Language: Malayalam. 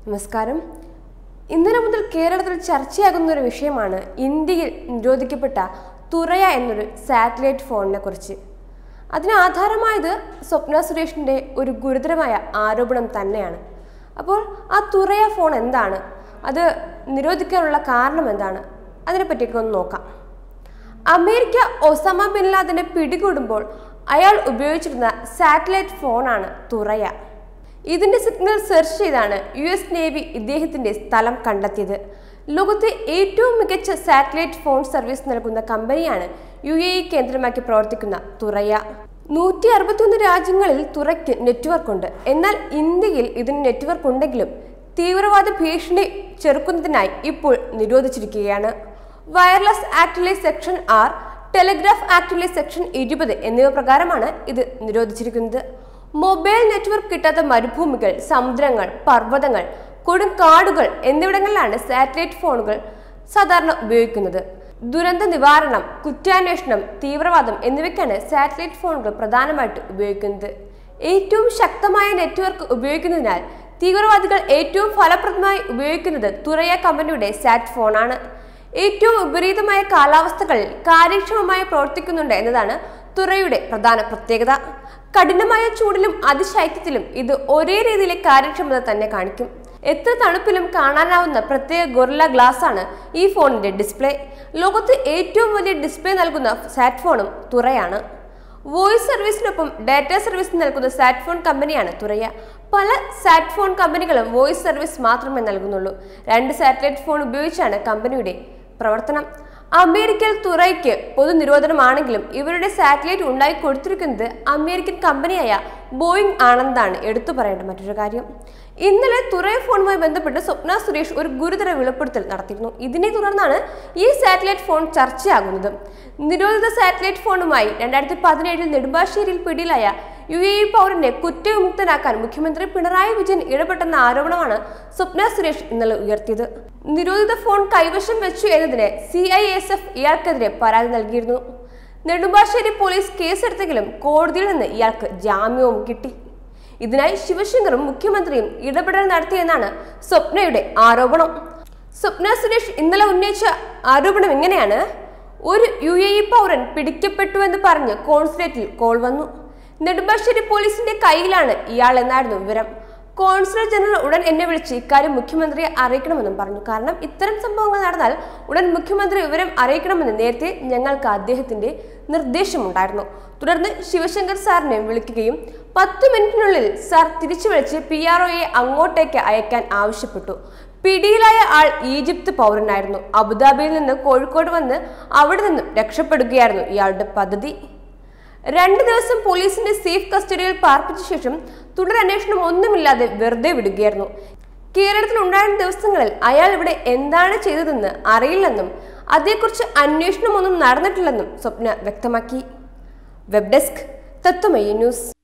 നമസ്കാരം ഇന്നലെ മുതൽ കേരളത്തിൽ ചർച്ചയാകുന്ന ഒരു വിഷയമാണ് ഇന്ത്യയിൽ നിരോധിക്കപ്പെട്ട തുറയ എന്നൊരു സാറ്റലൈറ്റ് ഫോണിനെ കുറിച്ച് അതിന് ആധാരമായത് സ്വപ്ന സുരേഷിൻ്റെ ഒരു ഗുരുതരമായ ആരോപണം തന്നെയാണ് അപ്പോൾ ആ തുറയ ഫോൺ എന്താണ് അത് നിരോധിക്കാനുള്ള കാരണം എന്താണ് അതിനെപ്പറ്റിയൊക്കെ ഒന്ന് നോക്കാം അമേരിക്ക ഒസാമ ബിൻ ലാദനെ പിടികൂടുമ്പോൾ അയാൾ ഉപയോഗിച്ചിരുന്ന സാറ്റലൈറ്റ് ഫോണാണ് തുറയ ഇതിന്റെ സിഗ്നൽ സെർച്ച് ചെയ്താണ് യു എസ് നേവി ഇദ്ദേഹത്തിന്റെ സ്ഥലം കണ്ടെത്തിയത് ലോകത്തെ ഏറ്റവും മികച്ച സാറ്റലൈറ്റ് ഫോൺ സർവീസ് നൽകുന്ന കമ്പനിയാണ് യു എ ഇ കേന്ദ്രമാക്കി പ്രവർത്തിക്കുന്ന തുറയ നൂറ്റി അറുപത്തിയൊന്ന് രാജ്യങ്ങളിൽ തുറയ്ക്ക് നെറ്റ്വർക്ക് ഉണ്ട് എന്നാൽ ഇന്ത്യയിൽ ഇതിന് നെറ്റ്വർക്ക് ഉണ്ടെങ്കിലും തീവ്രവാദ ഭീഷണി ചെറുക്കുന്നതിനായി ഇപ്പോൾ നിരോധിച്ചിരിക്കുകയാണ് വയർലെസ് ആക്ടിലെ സെക്ഷൻ ആർ ടെലിഗ്രാഫ് ആക്ടിലെ സെക്ഷൻ ഇരുപത് എന്നിവ പ്രകാരമാണ് ഇത് നിരോധിച്ചിരിക്കുന്നത് മൊബൈൽ നെറ്റ്വർക്ക് കിട്ടാത്ത മരുഭൂമികൾ സമുദ്രങ്ങൾ പർവ്വതങ്ങൾ കൊടുങ്കാടുകൾ എന്നിവിടങ്ങളിലാണ് സാറ്റലൈറ്റ് ഫോണുകൾ സാധാരണ ഉപയോഗിക്കുന്നത് ദുരന്ത നിവാരണം കുറ്റാന്വേഷണം തീവ്രവാദം എന്നിവയ്ക്കാണ് സാറ്റലൈറ്റ് ഫോണുകൾ പ്രധാനമായിട്ട് ഉപയോഗിക്കുന്നത് ഏറ്റവും ശക്തമായ നെറ്റ്വർക്ക് ഉപയോഗിക്കുന്നതിനാൽ തീവ്രവാദികൾ ഏറ്റവും ഫലപ്രദമായി ഉപയോഗിക്കുന്നത് തുറയ കമ്പനിയുടെ സാറ്റ് ഫോണാണ് ഏറ്റവും വിപരീതമായ കാലാവസ്ഥകളിൽ കാര്യക്ഷമമായി പ്രവർത്തിക്കുന്നുണ്ട് എന്നതാണ് തുറയുടെ പ്രധാന പ്രത്യേകത കഠിനമായ ചൂടിലും അതിശൈത്യത്തിലും ഇത് ഒരേ രീതിയിലെ കാര്യക്ഷമത തന്നെ കാണിക്കും എത്ര തണുപ്പിലും കാണാനാവുന്ന പ്രത്യേക ഗൊറില്ല ഗ്ലാസ് ആണ് ഈ ഫോണിന്റെ ഡിസ്പ്ലേ ലോകത്ത് ഏറ്റവും വലിയ ഡിസ്പ്ലേ നൽകുന്ന സാറ്റ് ഫോണും തുറയാണ് വോയിസ് സർവീസിനൊപ്പം ഡാറ്റ സർവീസ് നൽകുന്ന സാറ്റ് ഫോൺ കമ്പനിയാണ് തുറയ പല സാറ്റ് ഫോൺ കമ്പനികളും വോയിസ് സർവീസ് മാത്രമേ നൽകുന്നുള്ളൂ രണ്ട് സാറ്റലൈറ്റ് ഫോൺ ഉപയോഗിച്ചാണ് കമ്പനിയുടെ പ്രവർത്തനം അമേരിക്കയിൽ തുറയ്ക്ക് പൊതു നിരോധനമാണെങ്കിലും ഇവരുടെ സാറ്റലൈറ്റ് ഉണ്ടായി കൊടുത്തിരിക്കുന്നത് അമേരിക്കൻ കമ്പനിയായ ബോയിങ് ആണെന്നാണ് എടുത്തു പറയേണ്ട മറ്റൊരു കാര്യം ഇന്നലെ തുറയ ഫോണുമായി ബന്ധപ്പെട്ട് സ്വപ്ന സുരേഷ് ഒരു ഗുരുതര വെളിപ്പെടുത്തൽ നടത്തിയിരുന്നു ഇതിനെ തുടർന്നാണ് ഈ സാറ്റലൈറ്റ് ഫോൺ ചർച്ചയാകുന്നത് നിരോധിത സാറ്റലൈറ്റ് ഫോണുമായി രണ്ടായിരത്തി പതിനേഴിൽ നെടുമ്പാശ്ശേരിയിൽ പിടിയിലായ യു എ ഇ പൗരനെ കുറ്റവിമുക്തനാക്കാൻ മുഖ്യമന്ത്രി പിണറായി വിജയൻ ഇടപെട്ടെന്ന ആരോപണമാണ് സ്വപ്ന സുരേഷ് ഇന്നലെ ഉയർത്തിയത് നിരോധിത ഫോൺ കൈവശം വെച്ചു എന്നതിന് സി ഐ എസ് എഫ് ഇയാൾക്കെതിരെ പരാതി നൽകിയിരുന്നു നെടുമ്പാശ്ശേരി പോലീസ് കേസെടുത്തെങ്കിലും കോടതിയിൽ നിന്ന് ഇയാൾക്ക് ജാമ്യവും കിട്ടി ഇതിനായി ശിവശങ്കറും മുഖ്യമന്ത്രിയും ഇടപെടൽ നടത്തിയെന്നാണ് സ്വപ്നയുടെ ആരോപണം സ്വപ്ന സുരേഷ് ഇന്നലെ ഉന്നയിച്ച ആരോപണം ഇങ്ങനെയാണ് ഒരു യു എ ഇ പൗരൻ പിടിക്കപ്പെട്ടു എന്ന് പറഞ്ഞ് കോൺസുലേറ്റിൽ കോൾ വന്നു നെടുമ്പാശ്ശേരി പോലീസിന്റെ കയ്യിലാണ് ഇയാൾ എന്നായിരുന്നു വിവരം കോൺസുലർ ജനറൽ ഉടൻ എന്നെ വിളിച്ച് ഇക്കാര്യം മുഖ്യമന്ത്രിയെ അറിയിക്കണമെന്നും പറഞ്ഞു കാരണം ഇത്തരം സംഭവങ്ങൾ നടന്നാൽ ഉടൻ മുഖ്യമന്ത്രി വിവരം അറിയിക്കണമെന്ന് നേരത്തെ ഞങ്ങൾക്ക് അദ്ദേഹത്തിന്റെ നിർദ്ദേശമുണ്ടായിരുന്നു തുടർന്ന് ശിവശങ്കർ സാറിനെ വിളിക്കുകയും പത്ത് മിനിറ്റിനുള്ളിൽ സാർ തിരിച്ചു വിളിച്ച് പി ആർ ഒയെ അങ്ങോട്ടേക്ക് അയക്കാൻ ആവശ്യപ്പെട്ടു പിടിയിലായ ആൾ ഈജിപ്ത് പൗരനായിരുന്നു അബുദാബിയിൽ നിന്ന് കോഴിക്കോട് വന്ന് അവിടെ നിന്നും രക്ഷപ്പെടുകയായിരുന്നു ഇയാളുടെ പദ്ധതി രണ്ട് ദിവസം പോലീസിന്റെ സേഫ് കസ്റ്റഡിയിൽ പാർപ്പിച്ച ശേഷം തുടരന്വേഷണം ഒന്നുമില്ലാതെ വെറുതെ വിടുകയായിരുന്നു കേരളത്തിൽ ഉണ്ടായിരുന്ന ദിവസങ്ങളിൽ അയാൾ ഇവിടെ എന്താണ് ചെയ്തതെന്ന് അറിയില്ലെന്നും അതേക്കുറിച്ച് അന്വേഷണമൊന്നും നടന്നിട്ടില്ലെന്നും സ്വപ്ന വ്യക്തമാക്കി വെബ് ഡെസ്ക് തത്വമയി ന്യൂസ്